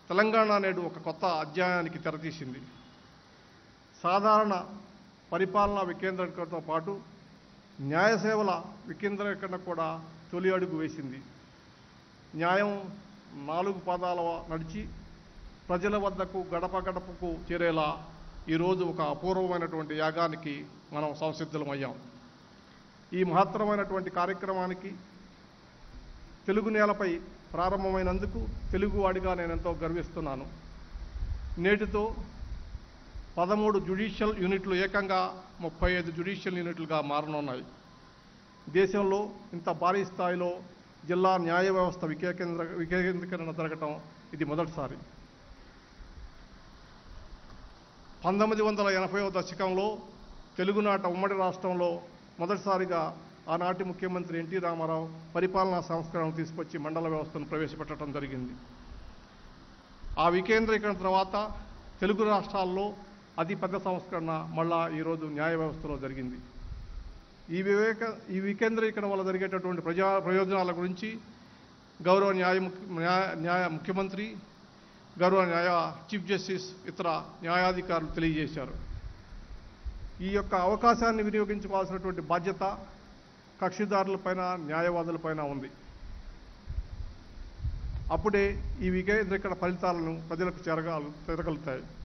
తెలంగాణ నేడు ఒక కొత్త అధ్యాయానికి తెరతీసింది సాధారణ పరిపాలనా వికేంద్రీకరణతో పాటు న్యాయ సేవల వికేంద్రీకరణ కూడా తొలి అడుగు వేసింది న్యాయం నాలుగు పాదాల నడిచి ప్రజల వద్దకు గడప గడపకు చేరేలా ఈరోజు ఒక అపూర్వమైనటువంటి యాగానికి మనం సంసిద్ధులమయ్యాం ఈ మహత్తరమైనటువంటి కార్యక్రమానికి తెలుగు నేలపై ప్రారంభమైనందుకు తెలుగువాడిగా నేను ఎంతో గర్విస్తున్నాను నేటితో పదమూడు జ్యుడిషియల్ యూనిట్లు ఏకంగా ముప్పై ఐదు జ్యుడిషియల్ యూనిట్లుగా మారనున్నాయి దేశంలో ఇంత భారీ స్థాయిలో జిల్లా న్యాయ వ్యవస్థ వికేంద్ర వికేంద్రీకరణ జరగటం ఇది మొదటిసారి పంతొమ్మిది వందల ఎనభైవ దశకంలో తెలుగునాట ఉమ్మడి రాష్ట్రంలో మొదటిసారిగా ఆనాటి ముఖ్యమంత్రి ఎన్టీ రామారావు పరిపాలనా సంస్కరణ తీసుకొచ్చి మండల వ్యవస్థను ప్రవేశపెట్టడం జరిగింది ఆ వికేంద్రీకరణ తర్వాత తెలుగు రాష్ట్రాల్లో అతి పెద్ద సంస్కరణ మళ్ళా ఈరోజు న్యాయ వ్యవస్థలో జరిగింది ఈ వివేక ఈ వికేంద్రీకరణ వల్ల జరిగేటటువంటి ప్రజా ప్రయోజనాల గురించి గౌరవ న్యాయ ముఖ్య- న్యాయ న్యాయ ముఖ్యమంత్రి గౌరవ న్యాయ చీఫ్ జస్టిస్ ఇతర న్యాయాధికారులు తెలియజేశారు ఈ యొక్క అవకాశాన్ని వినియోగించుకోవాల్సినటువంటి బాధ్యత కక్షిదారులపైన న్యాయవాదులపైన ఉంది అప్పుడే ఈ వికేంద్రీకరణ ఫలితాలను ప్రజలకు చేరగా చేరగలుగుతాయి